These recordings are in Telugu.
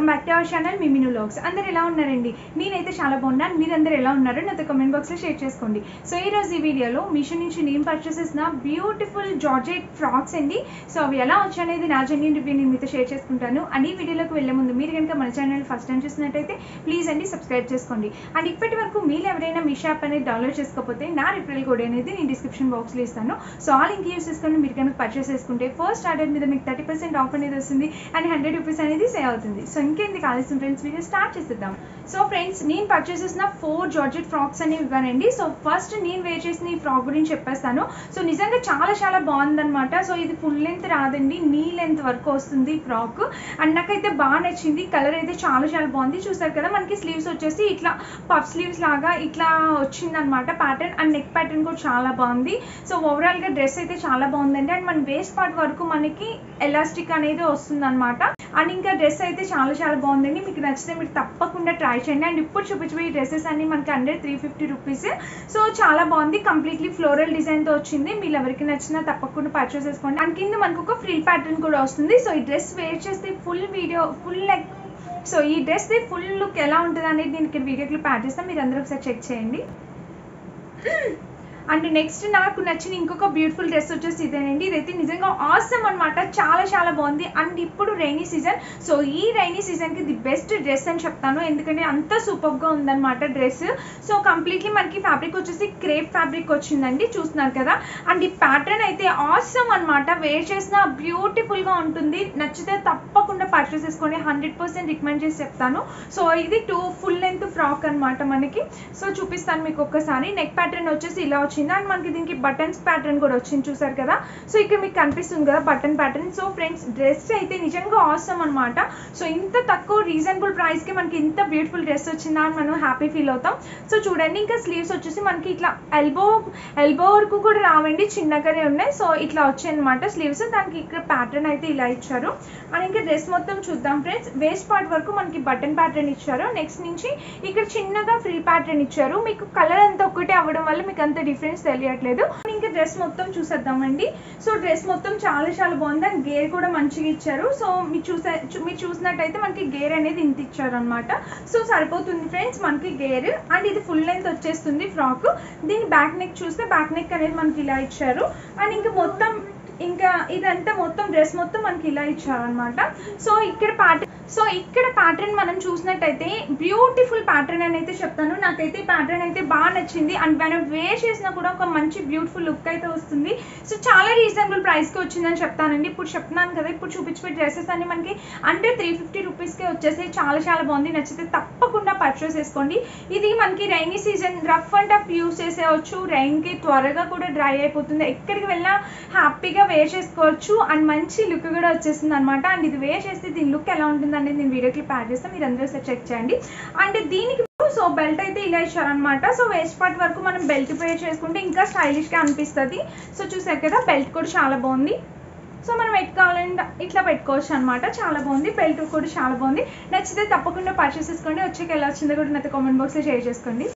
బ్యాక్ టు అవర్ ఛానల్ మీ మిను లాగ్స్ అందరు ఎలా ఉన్నారండి నేనైతే చాలా బాగున్నాను మీరందరూ ఎలా ఉన్నారో నాతో కమెంట్ బాక్స్లో షేర్ చేసుకోండి సో ఈ రోజు ఈ వీడియోలో మీషో నుంచి నేను పర్చేస్ చేసిన బ్యూటిఫుల్ జార్జెట్ ఫ్రాక్స్ అండి సో అవి ఎలా వచ్చాయనేది నా జెన్యున్ రివ్యూ నేను మీతో షేర్ చేసుకుంటాను అండ్ ఈ వీడియోలోకి వెళ్ళే ముందు మీరు కనుక మన ఛానల్ ఫస్ట్ టైం చూసినట్టయితే ప్లీజ్ అండి సబ్స్క్రైబ్ చేసుకోండి అండ్ ఇప్పటి వరకు మీరు ఎవరైనా మీ షాప్ అనేది డౌన్లోడ్ చేసుకోకపోతే నా రిఫరల్ కోడ్ అనేది నేను డిస్క్రిప్షన్ బాక్స్లో ఇస్తాను సో ఆ లింక్ యూస్ చేసుకొని మీరు కనుక పర్చేస్ చేసుకుంటే ఫస్ట్ ఆర్డర్ మీద మీకు థర్టీ పర్సెంట్ ఆఫ్ అనేది వస్తుంది అండ్ హండ్రెడ్ రూపీస్ అనేది సేవ్ అవుతుంది సో ఇంకెందుకు ఆలస్యం ఫ్రెండ్స్ వీడియో స్టార్ట్ చేసేద్దాం సో ఫ్రెండ్స్ నేను పర్చేస్ చేసిన ఫోర్ జార్జెట్ ఫ్రాక్స్ అనేవి ఇవ్వనండి సో ఫస్ట్ నేను వేర్ చేసిన ఈ ఫ్రాక్ గురించి చెప్పేస్తాను సో నిజంగా చాలా చాలా బాగుందన్నమాట సో ఇది ఫుల్ లెంత్ రాదండి నీ లెంత్ వరకు వస్తుంది ఈ ఫ్రాక్ అండ్ నాకైతే బాగా నచ్చింది కలర్ అయితే చాలా చాలా బాగుంది చూసారు కదా మనకి స్లీవ్స్ వచ్చేసి ఇట్లా పఫ్ స్లీవ్స్ లాగా ఇట్లా వచ్చిందనమాట ప్యాటర్న్ అండ్ నెక్ ప్యాటర్న్ కూడా చాలా బాగుంది సో ఓవరాల్గా డ్రెస్ అయితే చాలా బాగుందండి అండ్ మన వేస్ట్ పార్ట్ వరకు మనకి ఎలాస్టిక్ అనేది వస్తుందన్నమాట అండ్ ఇంకా డ్రెస్ అయితే చాలా చాలా బాగుందండి మీకు నచ్చితే మీరు తప్పకుండా ట్రై చేయండి అండ్ ఇప్పుడు చూపించబోయే డ్రెస్సెస్ అన్ని మనకి hundred three fifty rupees so చాలా బాగుంది కంప్లీట్లీ ఫ్లోరల్ డిజైన్తో వచ్చింది మీరు ఎవరికి నచ్చినా తప్పకుండా పర్చేస్ చేసుకోండి అండ్ కింద మనకు ఒక ఫ్రిల్ ప్యాటర్న్ కూడా వస్తుంది సో ఈ డ్రెస్ వేర్ చేస్తే full video full leg so ఈ డ్రెస్ ఫుల్ లుక్ ఎలా ఉంటుంది అనేది నేను ఇక్కడ వీడియో క్లిప్ యాడ్ చేస్తాను మీరు అందరూ ఒకసారి చెక్ చేయండి అండ్ నెక్స్ట్ నాకు నచ్చిన ఇంకొక బ్యూటిఫుల్ డ్రెస్ వచ్చేసి ఇదేనండి ఇదైతే నిజంగా ఆసమ్ అనమాట చాలా చాలా బాగుంది అండ్ ఇప్పుడు రైనీ సీజన్ సో ఈ రైనీ సీజన్కి ది బెస్ట్ డ్రెస్ అని చెప్తాను ఎందుకంటే అంత సూపర్గా ఉందన్నమాట డ్రెస్ సో కంప్లీట్లీ మనకి ఫ్యాబ్రిక్ వచ్చేసి క్రేప్ ఫ్యాబ్రిక్ వచ్చిందండి చూస్తున్నారు కదా అండ్ ఈ ప్యాటర్న్ అయితే ఆసమ్ అనమాట వేర్ చేసిన బ్యూటిఫుల్గా ఉంటుంది నచ్చితే తప్పకుండా పర్చేస్ చేసుకోండి హండ్రెడ్ పర్సెంట్ రికమెండ్ చేసి చెప్తాను సో ఇది టూ ఫుల్ లెంత్ ఫ్రాక్ అనమాట మనకి సో చూపిస్తాను మీకు ఒక్కసారి నెక్ ప్యాటర్న్ వచ్చేసి ఇలా వచ్చింది అండ్ మనకి దీనికి బటన్స్ ప్యాటర్న్ కూడా వచ్చింది చూసారు కదా సో ఇక్కడ మీకు కనిపిస్తుంది కదా button pattern so friends dress అయితే నిజంగా అవసరం అనమాట సో ఇంత తక్కువ రీజనబుల్ ప్రైస్కి మనకి ఇంత బ్యూటిఫుల్ డ్రెస్ వచ్చిందా అని మనం హ్యాపీ ఫీల్ అవుతాం సో చూడండి ఇంకా స్లీవ్స్ వచ్చేసి మనకి ఇట్లా ఎల్బో ఎల్బో వరకు కూడా రావండి చిన్నగానే ఉన్నాయి సో ఇట్లా వచ్చాయి అనమాట స్లీవ్స్ దానికి ఇక్కడ ప్యాటర్న్ అయితే ఇలా ఇచ్చారు అండ్ ఇంకా డ్రెస్ మొత్తం చూద్దాం ఫ్రెండ్స్ వేస్ట్ పార్ట్ వరకు మనకి బటన్ ప్యాటర్న్ ఇచ్చారు నెక్స్ట్ నుంచి ఇక్కడ చిన్నగా ఫ్రీ ప్యాటర్న్ ఇచ్చారు మీకు కలర్ అంతా ఒకటే అవ్వడం వల్ల మీకు అంత డిఫరెన్స్ తెలియట్లేదు ఇంకా డ్రెస్ మొత్తం చూసేద్దామండి సో డ్రెస్ మొత్తం చాలా చాలా బాగుంది అండ్ గేర్ కూడా మంచిగా ఇచ్చారు సో మీరు చూసే చూ- మీరు చూసినట్టయితే మనకి గేర్ అనేది ఇంత ఇచ్చారు అనమాట సో సరిపోతుంది ఫ్రెండ్స్ మనకి గేర్ అండ్ ఇది ఫుల్ లెంత్ వచ్చేస్తుంది ఫ్రాక్ దీని బ్యాక్ నెక్ చూస్తే బ్యాక్ నెక్ అనేది మనకి ఇలా ఇచ్చారు అండ్ ఇంకా మొత్తం ఇంకా ఇదంతా మొత్తం డ్రెస్ మొత్తం మనకి ఇలా ఇచ్చారనమాట సో ఇక్కడ ప్యాటర్న్ సో ఇక్కడ ప్యాటర్న్ మనం చూసినట్టయితే బ్యూటిఫుల్ ప్యాటర్న్ అని అయితే చెప్తాను నాకైతే ప్యాటర్న్ అయితే బాగా నచ్చింది అండ్ మనం వేర్ చేసినా కూడా ఒక మంచి బ్యూటిఫుల్ లుక్ అయితే వస్తుంది సో చాలా రీజనబుల్ ప్రైస్కి వచ్చిందని చెప్తానండి ఇప్పుడు చెప్తున్నాను కదా ఇప్పుడు చూపించే డ్రెస్సెస్ అన్ని మనకి అంటే త్రీ ఫిఫ్టీ రూపీస్కే వచ్చేసి చాలా చాలా బాగుంది నచ్చితే తప్పకుండా పర్చేస్ చేసుకోండి ఇది మనకి rainy season rough and tough use చేసేవచ్చు రైన్కి త్వరగా కూడా డ్రై అయిపోతుంది ఎక్కడికి వెళ్ళినా హ్యాపీగా వేర్ చేసుకోవచ్చు అండ్ మంచి లుక్ కూడా వచ్చేస్తుంది అనమాట అండ్ ఇది వేర్ చేస్తే దీని లుక్ ఎలా ఉంటుంది అనేది నేను వీడియో క్లిప్ యాడ్ చేస్తాను మీరు అందరూ ఒకసారి చెక్ చేయండి అండ్ దీనికి సో బెల్ట్ అయితే ఇలా ఇచ్చారనమాట సో వేస్ట్ పార్ట్ వరకు మనం బెల్ట్ వేర్ చేసుకుంటే ఇంకా స్టైలిష్గా అనిపిస్తుంది సో చూసారు కదా బెల్ట్ కూడా చాలా బాగుంది సో మనం పెట్టుకోవాలంటే ఇట్లా పెట్టుకోవచ్చు అనమాట చాలా బాగుంది బెల్ట్ కూడా చాలా బాగుంది నచ్చితే తప్పకుండా పర్చేస్ చేసుకోండి వచ్చాక ఎలా వచ్చిందో కూడా నాతో కామెంట్ బాక్స్లో షేర్ చేసుకోండి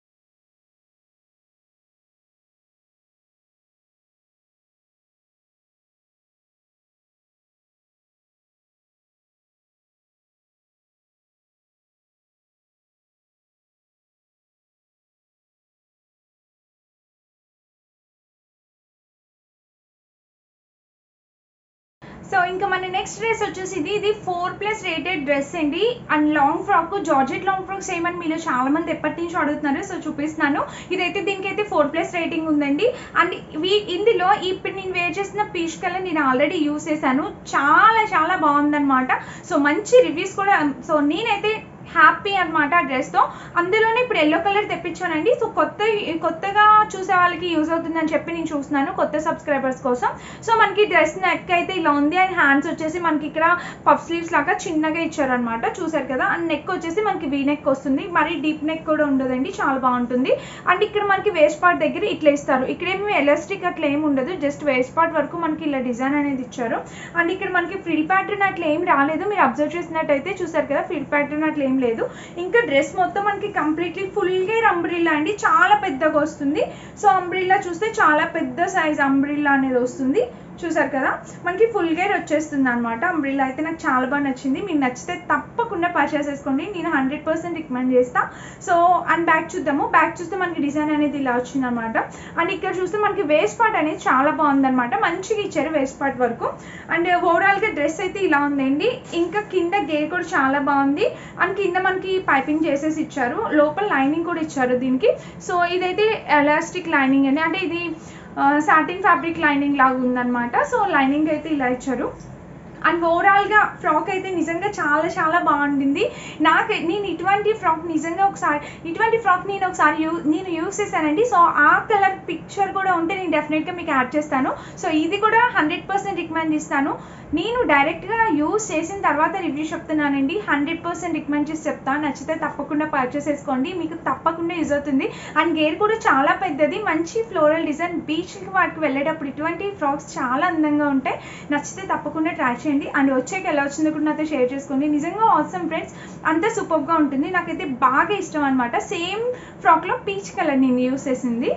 సో ఇంకా మన నెక్స్ట్ డ్రెస్ వచ్చేసి ఇది ఇది ఫోర్ ప్లస్ రేటెడ్ డ్రెస్ అండి and long frock georgette long frocks ఏమని మీరు చాలా మంది ఎప్పటి నుంచి అడుగుతున్నారు సో చూపిస్తున్నాను ఇదైతే దీనికైతే ఫోర్ ప్లస్ రేటింగ్ ఉందండి అండ్ వీ ఇందులో ఇప్పుడు నేను వేర్ చేసిన పీచ్ కలర్ నేను ఆల్రెడీ యూస్ చేశాను చాలా చాలా బాగుందన్నమాట సో మంచి రివ్యూస్ కూడా సో నేనైతే హ్యాపీ అనమాట ఆ డ్రెస్తో అందులోనే ఇప్పుడు ఎల్లో కలర్ తెప్పించానండి సో కొత్త కొత్తగా చూసే వాళ్ళకి యూజ్ అవుతుందని చెప్పి నేను చూస్తున్నాను కొత్త సబ్స్క్రైబర్స్ కోసం సో మనకి డ్రెస్ నెక్ అయితే ఇలా ఉంది అండ్ హ్యాండ్స్ వచ్చేసి మనకి ఇక్కడ పఫ్ స్లీవ్స్ లాగా చిన్నగా ఇచ్చారనమాట చూసారు కదా అండ్ నెక్ వచ్చేసి మనకి వీ నెక్ వస్తుంది మరి డీప్ నెక్ కూడా ఉండదండి చాలా బాగుంటుంది అండ్ ఇక్కడ మనకి వేస్ట్ పార్ట్ దగ్గర ఇట్లా ఇస్తారు ఇక్కడ ఏమి ఎలాస్టిక్ అట్లా ఏమి ఉండదు జస్ట్ వేస్ట్ పార్ట్ వరకు మనకి ఇలా డిజైన్ అనేది ఇచ్చారు అండ్ ఇక్కడ మనకి ఫ్రిల్ ప్యాటర్న్ అట్లా ఏం రాలేదు మీరు అబ్జర్వ్ చేసినట్టయితే చూసారు కదా ఫ్రిల్ ప్యాటర్న్ అట్లా ఏం లేదు ఇంకా డ్రెస్ మొత్తం మనకి కంప్లీట్లీ ఫుల్గా అంబ్రిల్లా అండి చాలా పెద్దగా వస్తుంది సో అంబ్రిల్లా చూస్తే చాలా పెద్ద సైజ్ అంబ్రిల్లా అనేది వస్తుంది చూసారు కదా మనకి ఫుల్ గేర్ వచ్చేస్తుంది అనమాట అంబ్రిల్లా అయితే నాకు చాలా బాగా నచ్చింది మీకు నచ్చితే తప్పకుండా పర్చేస్ చేసుకోండి నేను హండ్రెడ్ పర్సెంట్ రికమెండ్ చేస్తా సో అండ్ బ్యాక్ చూద్దాము బ్యాక్ చూస్తే మనకి డిజైన్ అనేది ఇలా వచ్చింది అనమాట అండ్ ఇక్కడ చూస్తే మనకి వేస్ట్ పార్ట్ అనేది చాలా బాగుందన్నమాట మంచిగా ఇచ్చారు వేస్ట్ పార్ట్ వరకు అండ్ ఓవరాల్గా డ్రెస్ అయితే ఇలా ఉందండి ఇంకా కింద గేర్ కూడా చాలా బాగుంది అండ్ కింద మనకి పైపింగ్ చేసేసి ఇచ్చారు లోపల లైనింగ్ కూడా ఇచ్చారు దీనికి సో ఇదైతే ఎలాస్టిక్ లైనింగ్ అండి అంటే ఇది సాటిన్ ఫ్యాబ్రిక్ లైనింగ్ లాగా ఉందన్నమాట సో లైనింగ్ అయితే ఇలా ఇచ్చారు అండ్ ఓవరాల్గా ఫ్రాక్ అయితే నిజంగా చాలా చాలా బాగుండింది నాకు నేను ఇటువంటి ఫ్రాక్ నిజంగా ఒకసారి ఇటువంటి ఫ్రాక్ నేను ఒకసారి యూ నేను యూస్ చేశానండి సో ఆ కలర్ పిక్చర్ కూడా ఉంటే నేను డెఫినెట్గా మీకు యాడ్ చేస్తాను సో ఇది కూడా హండ్రెడ్ పర్సెంట్ రికమెండ్ ఇస్తాను నేను డైరెక్ట్గా యూస్ చేసిన తర్వాత రివ్యూ చెప్తున్నానండి హండ్రెడ్ పర్సెంట్ రికమెండ్ చేసి చెప్తాను నచ్చితే తప్పకుండా పర్చేస్ చేసుకోండి మీకు తప్పకుండా యూజ్ అవుతుంది అండ్ గేర్ కూడా చాలా పెద్దది మంచి ఫ్లోరల్ డిజైన్ బీచ్కి వాటికి వెళ్ళేటప్పుడు ఇటువంటి ఫ్రాక్స్ చాలా అందంగా ఉంటాయి నచ్చితే తప్పకుండా ట్రై చేయండి అండ్ వచ్చాక ఎలా వచ్చిందో కూడా నాతో షేర్ చేసుకోండి నిజంగా ఆసమ్ ఫ్రెండ్స్ అంత సూపర్గా ఉంటుంది నాకైతే బాగా ఇష్టం అనమాట సేమ్ ఫ్రాక్లో పీచ్ కలర్ నేను యూస్ చేసింది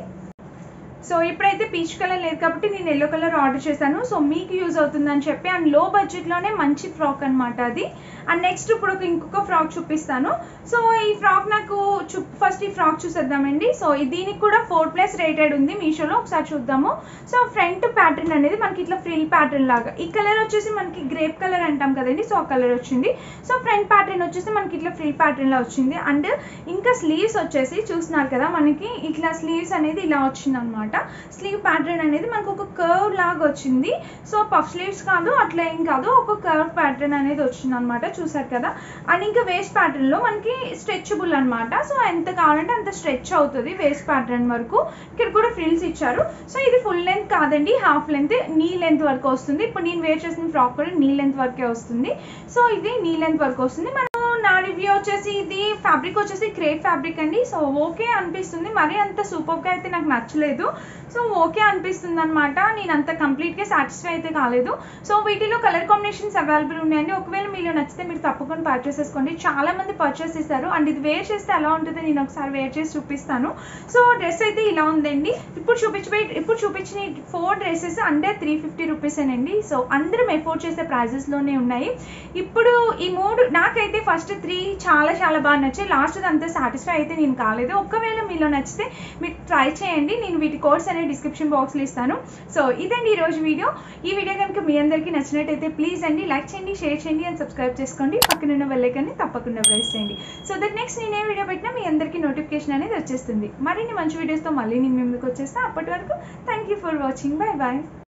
సో ఇప్పుడైతే పీచ్ కలర్ లేదు కాబట్టి నేను ఎల్లో కలర్ ఆర్డర్ చేశాను సో మీకు యూజ్ అవుతుందని చెప్పి అండ్ లో బడ్జెట్లోనే మంచి ఫ్రాక్ అనమాట అది అండ్ నెక్స్ట్ ఇప్పుడు ఒక ఇంకొక ఫ్రాక్ చూపిస్తాను సో ఈ ఫ్రాక్ నాకు చూ ఫస్ట్ ఈ ఫ్రాక్ చూసేద్దామండి సో దీనికి కూడా ఫోర్ ప్లస్ రేటెడ్ ఉంది మీషోలో ఒకసారి చూద్దాము సో ఫ్రంట్ ప్యాటర్న్ అనేది మనకి ఇట్లా ఫ్రిల్ ప్యాటర్న్ లాగా ఈ కలర్ వచ్చేసి మనకి గ్రేప్ కలర్ అంటాం కదండి సో ఆ కలర్ వచ్చింది సో ఫ్రంట్ ప్యాటర్న్ వచ్చేసి మనకి ఇట్లా ఫ్రిల్ ప్యాటర్న్లో వచ్చింది అండ్ ఇంకా స్లీవ్స్ వచ్చేసి చూస్తున్నారు కదా మనకి ఇట్లా స్లీవ్స్ అనేది ఇలా వచ్చింది అనమాట స్లీవ్ ప్యాటర్న్ అనేది మనకు ఒక కర్వ్ లాగా వచ్చింది సో పఫ్ స్లీవ్స్ కాదు అట్లా ఏం కాదు ఒక కర్వ్ ప్యాటర్న్ అనేది వచ్చింది అనమాట చూసారు కదా అండ్ ఇంకా వేస్ట్ ప్యాటర్న్లో మనకి స్ట్రెచబుల్ అనమాట సో ఎంత కావాలంటే అంత స్ట్రెచ్ అవుతుంది వేస్ట్ ప్యాటర్న్ వరకు ఇక్కడ కూడా ఫ్రిల్స్ ఇచ్చారు సో ఇది ఫుల్ లెంత్ కాదండి హాఫ్ లెంత్ నీ లెంత్ వరకు వస్తుంది ఇప్పుడు నేను వేర్ చేసిన ఫ్రాక్ కూడా నీ లెంత్ వరకే వస్తుంది సో ఇది నీ లెంత్ వరకు వస్తుంది మనం నా రివ్యూ వచ్చేసి ఇది ఫ్యాబ్రిక్ వచ్చేసి క్రేప్ ఫ్యాబ్రిక్ అండి సో ఓకే అనిపిస్తుంది మరీ అంత సూపర్గా అయితే నాకు నచ్చలేదు సో ఓకే అనిపిస్తుంది అనమాట నేను అంత కంప్లీట్గా సాటిస్ఫై అయితే కాలేదు సో వీటిలో కలర్ కాంబినేషన్స్ అవైలబుల్ ఉన్నాయండి ఒకవేళ మీరు నచ్చితే మీరు తప్పకుండా పర్చేస్ చేసుకోండి చాలా మంది పర్చేస్ చేస్తారు అండ్ ఇది వేర్ చేస్తే ఎలా ఉంటుందో నేను ఒకసారి వేర్ చేసి చూపిస్తాను సో డ్రెస్ అయితే ఇలా ఉందండి ఇప్పుడు చూపించబోయే ఇప్పుడు చూపించిన four dresses under three fifty రూపీసేనండి సో అందరం ఎఫోర్డ్ చేసే ప్రైజెస్లోనే ఉన్నాయి ఇప్పుడు ఈ మూడు నాకైతే ఫస్ట్ త్రీ చాలా చాలా బాగా నచ్చాయి లాస్ట్ అంతా సాటిస్ఫై అయితే నేను కాలేదు ఒకవేళ మీలో నచ్చితే మీరు ట్రై చేయండి నేను వీటి కోర్స్ అనేది డిస్క్రిప్షన్ బాక్స్లో ఇస్తాను సో ఇదండి ఈరోజు వీడియో ఈ వీడియో కనుక మీ అందరికీ నచ్చినట్టయితే ప్లీజ్ అండి లైక్ చేయండి షేర్ చేయండి అండ్ సబ్స్క్రైబ్ చేసుకోండి పక్కనున్న బెల్లైకాన్ని తప్పకుండా ప్రెస్ చేయండి సో దట్ నెక్స్ట్ నేను ఏ వీడియో పెట్టినా మీ అందరికీ నోటిఫికేషన్ అనేది వచ్చేస్తుంది మరిన్ని మంచి వీడియోస్తో మళ్ళీ నేను ముందుకు వచ్చేస్తాను అప్పటి వరకు thank you for watching bye bye